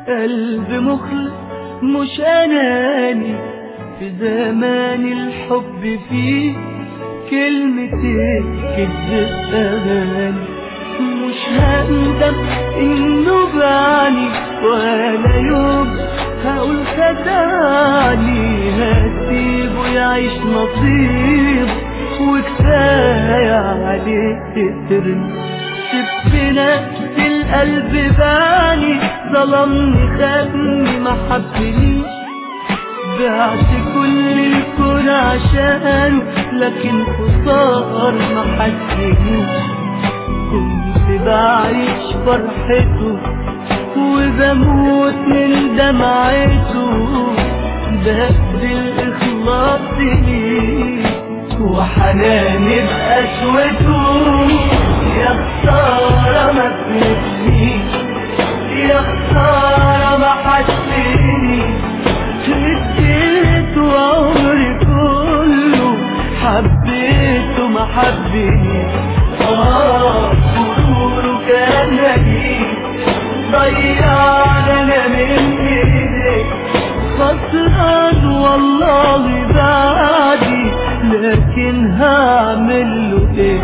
قلب مخلص مش اناني في زمان الحب فيه كلمتين كذب اغاني مش هندم انه بعني ولا يوم هقول خدعني هسيبه يعيش نصيب وكفاية عليه تقترني سبت نفس القلب باني ظلمني خدني ما حبنيش بعت كل الكون عشانه لكن خسار ما حسنيش كنت بعيش فرحته وبموت من دمعته بقد الإخلاص ليه وحنان بقسوته يا خسارة ما تنسيش يا خسارة ما حسيني اديته عمري كله حبيته ما حبنيش اه غروره كان نجيب ضيعنا انا من ايديك خسران والله بعدي لكن هعمل له ايه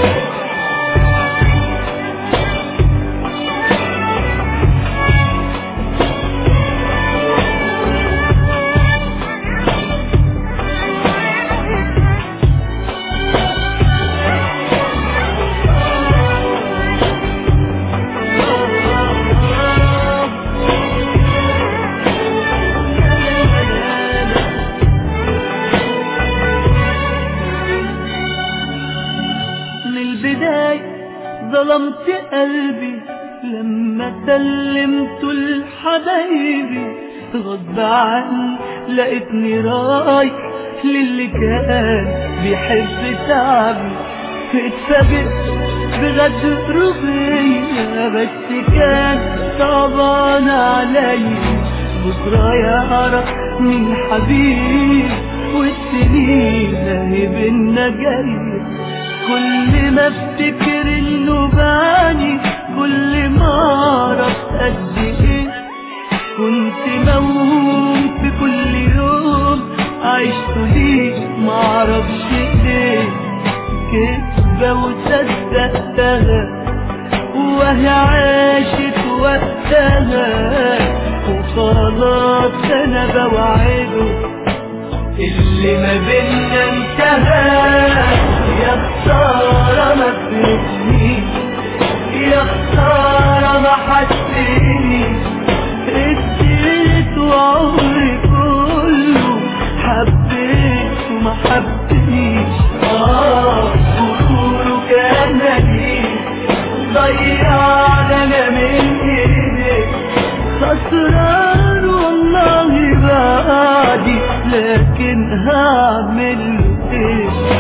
من البداية ظلمت قلبي لما سلمت لحبايبي غصب عني لقيتني رايح للي كان بيحب تعبي اتفاجئت بغدر بيا بس كان صعبان عليا بكرة يعرف مين حبيب والسنين اهي بينا جايه كل ما افتكر انه باني كل ما اعرف قد ايه كنت موهوم في كل يوم عشت ليه ما اعرفش ليه كذبة وصدقتها وهي عاشت وقتها وخلاص انا بوعده اللي ما بينا انتهى يا خسارة ما تفهمنيش يا خسارة ما حسيني اديت وعمري كله حبيت وما حبنيش اه غروره كان نجيب ضيعنا انا من ايديك خسران والله بعدي لكن هعمل ايه